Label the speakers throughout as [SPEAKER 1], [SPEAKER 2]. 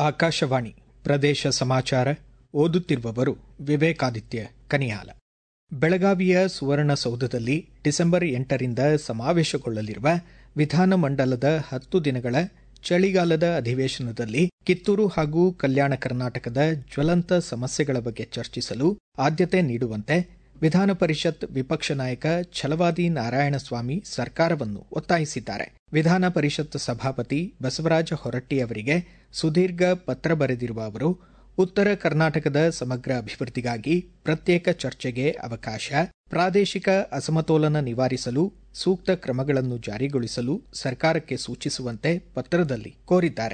[SPEAKER 1] ಆಕಾಶವಾಣಿ ಪ್ರದೇಶ ಸಮಾಚಾರ ಓದುತ್ತಿರುವವರು ವಿವೇಕಾದಿತ್ಯ ಕನಿಯಾಲ ಬೆಳಗಾವಿಯ ಸುವರ್ಣಸೌಧದಲ್ಲಿ ಡಿಸೆಂಬರ್ ಎಂಟರಿಂದ ಸಮಾವೇಶಗೊಳ್ಳಲಿರುವ ವಿಧಾನಮಂಡಲದ ಹತ್ತು ದಿನಗಳ ಚಳಿಗಾಲದ ಅಧಿವೇಶನದಲ್ಲಿ ಕಿತ್ತೂರು ಹಾಗೂ ಕಲ್ಯಾಣ ಕರ್ನಾಟಕದ ಜ್ವಲಂತ ಸಮಸ್ಯೆಗಳ ಬಗ್ಗೆ ಚರ್ಚಿಸಲು ಆದ್ಯತೆ ನೀಡುವಂತೆ ವಿಧಾನ ಪರಿಷತ್ ವಿಪಕ್ಷ ನಾಯಕ ಛಲವಾದಿ ನಾರಾಯಣಸ್ವಾಮಿ ಸರ್ಕಾರವನ್ನು ಒತ್ತಾಯಿಸಿದ್ದಾರೆ ವಿಧಾನ ಪರಿಷತ್ ಸಭಾಪತಿ ಬಸವರಾಜ ಹೊರಟ್ಟಿ ಅವರಿಗೆ ಸುದೀರ್ಘ ಪತ್ರ ಬರೆದಿರುವ ಅವರು ಉತ್ತರ ಕರ್ನಾಟಕದ ಸಮಗ್ರ ಅಭಿವೃದ್ಧಿಗಾಗಿ ಪ್ರತ್ಯೇಕ ಚರ್ಚೆಗೆ ಅವಕಾಶ ಪ್ರಾದೇಶಿಕ ಅಸಮತೋಲನ ನಿವಾರಿಸಲು ಸೂಕ್ತ ಕ್ರಮಗಳನ್ನು ಜಾರಿಗೊಳಿಸಲು ಸರ್ಕಾರಕ್ಕೆ ಸೂಚಿಸುವಂತೆ ಪತ್ರದಲ್ಲಿ ಕೋರಿದ್ದಾರೆ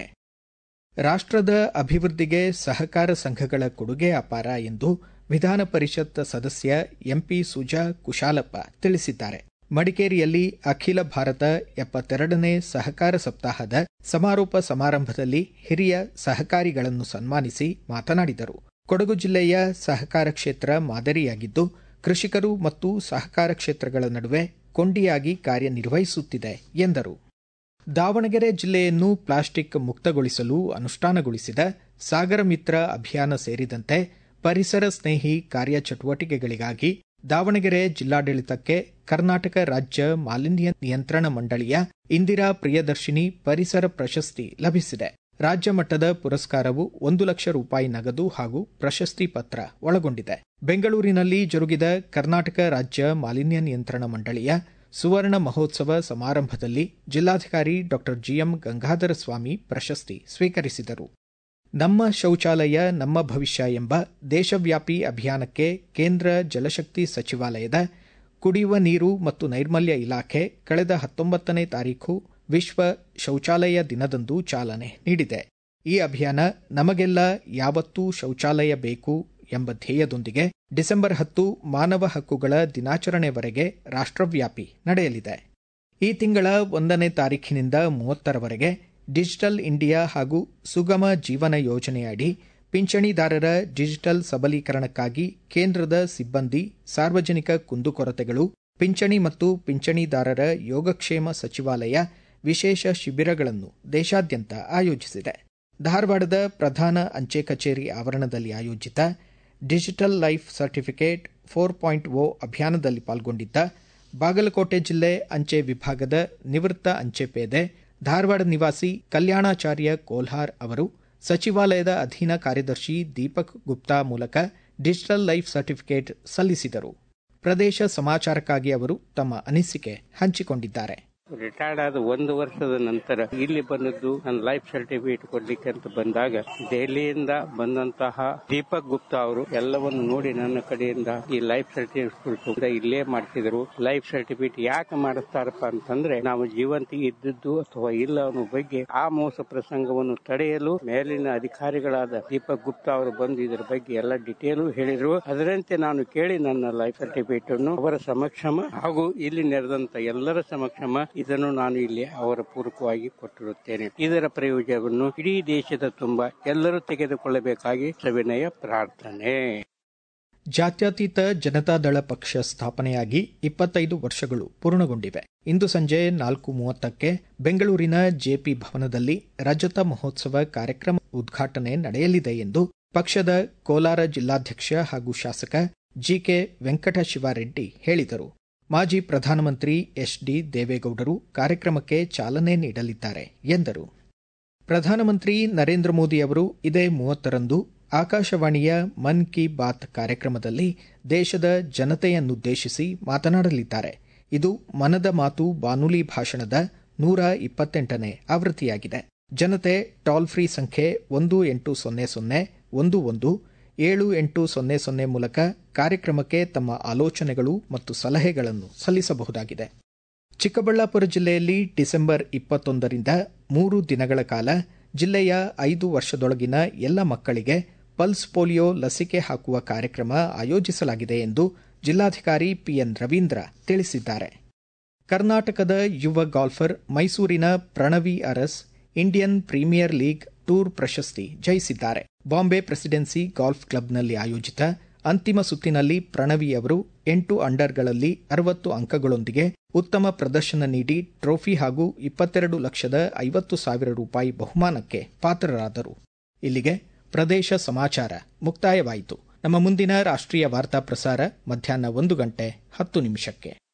[SPEAKER 1] ರಾಷ್ಟ್ರದ ಅಭಿವೃದ್ಧಿಗೆ ಸಹಕಾರ ಸಂಘಗಳ ಕೊಡುಗೆ ಅಪಾರ ಎಂದು ವಿಧಾನ ಪರಿಷತ್ ಸದಸ್ಯ ಎಂಪಿ ಸುಜಾ ಕುಶಾಲಪ್ಪ ತಿಳಿಸಿದ್ದಾರೆ ಮಡಿಕೇರಿಯಲ್ಲಿ ಅಖಿಲ ಭಾರತ ಎಪ್ಪತ್ತೆರಡನೇ ಸಹಕಾರ ಸಪ್ತಾಹದ ಸಮಾರೋಪ ಸಮಾರಂಭದಲ್ಲಿ ಹಿರಿಯ ಸಹಕಾರಿಗಳನ್ನು ಸನ್ಮಾನಿಸಿ ಮಾತನಾಡಿದರು ಕೊಡಗು ಜಿಲ್ಲೆಯ ಸಹಕಾರ ಕ್ಷೇತ್ರ ಮಾದರಿಯಾಗಿದ್ದು ಕೃಷಿಕರು ಮತ್ತು ಸಹಕಾರ ಕ್ಷೇತ್ರಗಳ ನಡುವೆ ಕೊಂಡಿಯಾಗಿ ಕಾರ್ಯನಿರ್ವಹಿಸುತ್ತಿದೆ ಎಂದರು ದಾವಣಗೆರೆ ಜಿಲ್ಲೆಯನ್ನು ಪ್ಲಾಸ್ಟಿಕ್ ಮುಕ್ತಗೊಳಿಸಲು ಅನುಷ್ಠಾನಗೊಳಿಸಿದ ಸಾಗರ ಮಿತ್ರ ಅಭಿಯಾನ ಸೇರಿದಂತೆ ಪರಿಸರ ಸ್ನೇಹಿ ಕಾರ್ಯಚಟುವಟಿಕೆಗಳಿಗಾಗಿ ದಾವಣಗೆರೆ ಜಿಲ್ಲಾಡಳಿತಕ್ಕೆ ಕರ್ನಾಟಕ ರಾಜ್ಯ ಮಾಲಿನ್ಯ ನಿಯಂತ್ರಣ ಮಂಡಳಿಯ ಇಂದಿರಾ ಪ್ರಿಯದರ್ಶಿನಿ ಪರಿಸರ ಪ್ರಶಸ್ತಿ ಲಭಿಸಿದೆ ರಾಜ್ಯ ಮಟ್ಟದ ಪುರಸ್ಕಾರವು ಒಂದು ಲಕ್ಷ ರೂಪಾಯಿ ನಗದು ಹಾಗೂ ಪ್ರಶಸ್ತಿ ಪತ್ರ ಒಳಗೊಂಡಿದೆ ಬೆಂಗಳೂರಿನಲ್ಲಿ ಜರುಗಿದ ಕರ್ನಾಟಕ ರಾಜ್ಯ ಮಾಲಿನ್ಯ ನಿಯಂತ್ರಣ ಮಂಡಳಿಯ ಸುವರ್ಣ ಮಹೋತ್ಸವ ಸಮಾರಂಭದಲ್ಲಿ ಜಿಲ್ಲಾಧಿಕಾರಿ ಡಾ ಜಿಎಂ ಗಂಗಾಧರ ಸ್ವಾಮಿ ಪ್ರಶಸ್ತಿ ಸ್ವೀಕರಿಸಿದರು ನಮ್ಮ ಶೌಚಾಲಯ ನಮ್ಮ ಭವಿಷ್ಯ ಎಂಬ ದೇಶವ್ಯಾಪಿ ಅಭಿಯಾನಕ್ಕೆ ಕೇಂದ್ರ ಜಲಶಕ್ತಿ ಸಚಿವಾಲಯದ ಕುಡಿಯುವ ನೀರು ಮತ್ತು ನೈರ್ಮಲ್ಯ ಇಲಾಖೆ ಕಳೆದ ಹತ್ತೊಂಬತ್ತನೇ ತಾರೀಖು ವಿಶ್ವ ಶೌಚಾಲಯ ದಿನದಂದು ಚಾಲನೆ ನೀಡಿದೆ ಈ ಅಭಿಯಾನ ನಮಗೆಲ್ಲ ಯಾವತ್ತೂ ಶೌಚಾಲಯ ಬೇಕು ಎಂಬ ಧ್ಯೇಯದೊಂದಿಗೆ ಡಿಸೆಂಬರ್ ಹತ್ತು ಮಾನವ ಹಕ್ಕುಗಳ ದಿನಾಚರಣೆವರೆಗೆ ರಾಷ್ಟ್ರವ್ಯಾಪಿ ನಡೆಯಲಿದೆ ಈ ತಿಂಗಳ ಒಂದನೇ ತಾರೀಖಿನಿಂದ ಮೂವತ್ತರವರೆಗೆ ಡಿಜಿಟಲ್ ಇಂಡಿಯಾ ಹಾಗೂ ಸುಗಮ ಜೀವನ ಯೋಜನೆಯಡಿ ಪಿಂಚಣಿದಾರರ ಡಿಜಿಟಲ್ ಸಬಲೀಕರಣಕ್ಕಾಗಿ ಕೇಂದ್ರದ ಸಿಬ್ಬಂದಿ ಸಾರ್ವಜನಿಕ ಕುಂದುಕೊರತೆಗಳು ಪಿಂಚಣಿ ಮತ್ತು ಪಿಂಚಣಿದಾರರ ಯೋಗಕ್ಷೇಮ ಸಚಿವಾಲಯ ವಿಶೇಷ ಶಿಬಿರಗಳನ್ನು ದೇಶಾದ್ಯಂತ ಆಯೋಜಿಸಿದೆ ಧಾರವಾಡದ ಪ್ರಧಾನ ಅಂಚೆ ಕಚೇರಿ ಆವರಣದಲ್ಲಿ ಆಯೋಜಿತ digital life certificate four point O ಅಭಿಯಾನದಲ್ಲಿ ಪಾಲ್ಗೊಂಡಿದ್ದ ಬಾಗಲಕೋಟೆ ಜಿಲ್ಲೆ ಅಂಚೆ ವಿಭಾಗದ ನಿವೃತ್ತ ಅಂಚೆ ಪೇದೆ ಧಾರವಾಡ ನಿವಾಸಿ ಕಲ್ಯಾಣಾಚಾರ್ಯ ಕೋಲ್ಹಾರ್ ಅವರು ಸಚಿವಾಲಯದ ಅಧೀನ ಕಾರ್ಯದರ್ಶಿ ದೀಪಕ್ ಗುಪ್ತಾ ಮೂಲಕ ಡಿಜಿಟಲ್ ಲೈಫ್ ಸರ್ಟಿಫಿಕೇಟ್ ಸಲ್ಲಿಸಿದರು ಪ್ರದೇಶ ಸಮಾಚಾರಕ್ಕಾಗಿ ಅವರು ತಮ್ಮ ಅನಿಸಿಕೆ ಹಂಚಿಕೊಂಡಿದ್ದಾರೆ
[SPEAKER 2] ರಿಟೈರ್ಡ್ ಆದ ಒಂದು ವರ್ಷದ ನಂತರ ಇಲ್ಲಿ ಬಂದದ್ದು ನನ್ನ ಲೈಫ್ ಸರ್ಟಿಫಿಕೇಟ್ ಕೊಡ್ಲಿಕ್ಕೆ ಅಂತ ಬಂದಾಗ ದೆಹಲಿಯಿಂದ ಬಂದಂತಹ ದೀಪಕ್ ಗುಪ್ತಾ ಅವರು ಎಲ್ಲವನ್ನು ನೋಡಿ ನನ್ನ ಕಡೆಯಿಂದ ಈ ಲೈಫ್ ಸರ್ಟಿಫಿಕೇಟ್ ಇಲ್ಲೇ ಮಾಡಿಸಿದರು ಲೈಫ್ ಸರ್ಟಿಫಿಕೇಟ್ ಯಾಕೆ ಮಾಡಿಸ್ತಾರಪ್ಪ ಅಂತಂದ್ರೆ ನಾವು ಜೀವಂತ ಇದ್ದದ್ದು ಅಥವಾ ಇಲ್ಲ ಅನ್ನೋ ಬಗ್ಗೆ ಆ ಮೋಸ ಪ್ರಸಂಗವನ್ನು ತಡೆಯಲು ಮೇಲಿನ ಅಧಿಕಾರಿಗಳಾದ ದೀಪಕ್ ಗುಪ್ತಾ ಅವರು ಬಂದು ಇದರ ಬಗ್ಗೆ ಎಲ್ಲ ಡಿಟೇಲು ಹೇಳಿದ್ರು ಅದರಂತೆ ನಾನು ಕೇಳಿ ನನ್ನ ಲೈಫ್ ಸರ್ಟಿಫಿಕೇಟ್ ಅನ್ನು ಅವರ ಸಮಕ್ಷಮ ಹಾಗೂ ಇಲ್ಲಿ ನೆರೆದಂತ ಎಲ್ಲರ ಸಮಕ್ಷಮ ಇದನ್ನು ನಾನು ಇಲ್ಲಿ ಅವರ ಪೂರ್ವಕವಾಗಿ ಕೊಟ್ಟಿರುತ್ತೇನೆ ಇದರ ಪ್ರಯೋಜನವನ್ನು ಇಡೀ ದೇಶದ ತುಂಬ ಎಲ್ಲರೂ ತೆಗೆದುಕೊಳ್ಳಬೇಕಾಗಿ ಸವಿನಯ ಪ್ರಾರ್ಥನೆ
[SPEAKER 1] ಜಾತ್ಯತೀತ ಜನತಾದಳ ಪಕ್ಷ ಸ್ಥಾಪನೆಯಾಗಿ ಇಪ್ಪತ್ತೈದು ವರ್ಷಗಳು ಪೂರ್ಣಗೊಂಡಿವೆ ಇಂದು ಸಂಜೆ ನಾಲ್ಕು ಮೂವತ್ತಕ್ಕೆ ಬೆಂಗಳೂರಿನ ಜೆಪಿ ಭವನದಲ್ಲಿ ರಜತ ಮಹೋತ್ಸವ ಕಾರ್ಯಕ್ರಮ ಉದ್ಘಾಟನೆ ನಡೆಯಲಿದೆ ಎಂದು ಪಕ್ಷದ ಕೋಲಾರ ಜಿಲ್ಲಾಧ್ಯಕ್ಷ ಹಾಗೂ ಶಾಸಕ ಜಿಕೆ ವೆಂಕಟಶಿವಾರೆಡ್ಡಿ ಹೇಳಿದರು ಮಾಜಿ ಪ್ರಧಾನಮಂತ್ರಿ ಎಚ್ ಡಿ ದೇವೇಗೌಡರು ಕಾರ್ಯಕ್ರಮಕ್ಕೆ ಚಾಲನೆ ನೀಡಲಿದ್ದಾರೆ ಎಂದರು ಪ್ರಧಾನಮಂತ್ರಿ ನರೇಂದ್ರ ಮೋದಿ ಅವರು ಇದೇ ಮೂವತ್ತರಂದು ಆಕಾಶವಾಣಿಯ ಮನ್ ಕಿ ಬಾತ್ ಕಾರ್ಯಕ್ರಮದಲ್ಲಿ ದೇಶದ ಜನತೆಯನ್ನುದ್ದೇಶಿಸಿ ಮಾತನಾಡಲಿದ್ದಾರೆ ಇದು ಮನದ ಮಾತು ಬಾನುಲಿ ಭಾಷಣದ ನೂರ ಇಪ್ಪತ್ತೆಂಟನೇ ಆವೃತ್ತಿಯಾಗಿದೆ ಜನತೆ ಟೋಲ್ ಫ್ರೀ ಸಂಖ್ಯೆ ಒಂದು ಎಂಟು ಸೊನ್ನೆ ಸೊನ್ನೆ ಒಂದು ಒಂದು ಏಳು ಎಂಟು ಸೊನ್ನೆ ಸೊನ್ನೆ ಮೂಲಕ ಕಾರ್ಯಕ್ರಮಕ್ಕೆ ತಮ್ಮ ಆಲೋಚನೆಗಳು ಮತ್ತು ಸಲಹೆಗಳನ್ನು ಸಲ್ಲಿಸಬಹುದಾಗಿದೆ ಚಿಕ್ಕಬಳ್ಳಾಪುರ ಜಿಲ್ಲೆಯಲ್ಲಿ ಡಿಸೆಂಬರ್ ಇಪ್ಪತ್ತೊಂದರಿಂದ ಮೂರು ದಿನಗಳ ಕಾಲ ಜಿಲ್ಲೆಯ ಐದು ವರ್ಷದೊಳಗಿನ ಎಲ್ಲ ಮಕ್ಕಳಿಗೆ ಪಲ್ಸ್ ಪೋಲಿಯೋ ಲಸಿಕೆ ಹಾಕುವ ಕಾರ್ಯಕ್ರಮ ಆಯೋಜಿಸಲಾಗಿದೆ ಎಂದು ಜಿಲ್ಲಾಧಿಕಾರಿ ಪಿಎನ್ ರವೀಂದ್ರ ತಿಳಿಸಿದ್ದಾರೆ ಕರ್ನಾಟಕದ ಯುವ ಗಾಲ್ಫರ್ ಮೈಸೂರಿನ Pranavi Urs Indian premier league tour ಪ್ರಶಸ್ತಿ ಜಯಿಸಿದ್ದಾರೆ ಬಾಂಬೆ ಪ್ರೆಸಿಡೆನ್ಸಿ ಗಾಲ್ಫ್ ಕ್ಲಬ್ನಲ್ಲಿ ಆಯೋಜಿತ ಅಂತಿಮ ಸುತ್ತಿನಲ್ಲಿ ಪ್ರಣವಿ ಅವರು ಎಂಟು ಅಂಡರ್ಗಳಲ್ಲಿ ಅರವತ್ತು ಅಂಕಗಳೊಂದಿಗೆ ಉತ್ತಮ ಪ್ರದರ್ಶನ ನೀಡಿ ಟ್ರೋಫಿ ಹಾಗೂ ಇಪ್ಪತ್ತೆರಡು ಲಕ್ಷದ ಐವತ್ತು ಸಾವಿರ ರೂಪಾಯಿ ಬಹುಮಾನಕ್ಕೆ ಪಾತ್ರರಾದರು ಇಲ್ಲಿಗೆ ಪ್ರದೇಶ ಸಮಾಚಾರ ಮುಕ್ತಾಯವಾಯಿತು ನಮ್ಮ ಮುಂದಿನ ರಾಷ್ಟ್ರೀಯ ವಾರ್ತಾ ಪ್ರಸಾರ ಮಧ್ಯಾಹ್ನ ಒಂದು ಗಂಟೆ ಹತ್ತು ನಿಮಿಷಕ್ಕೆ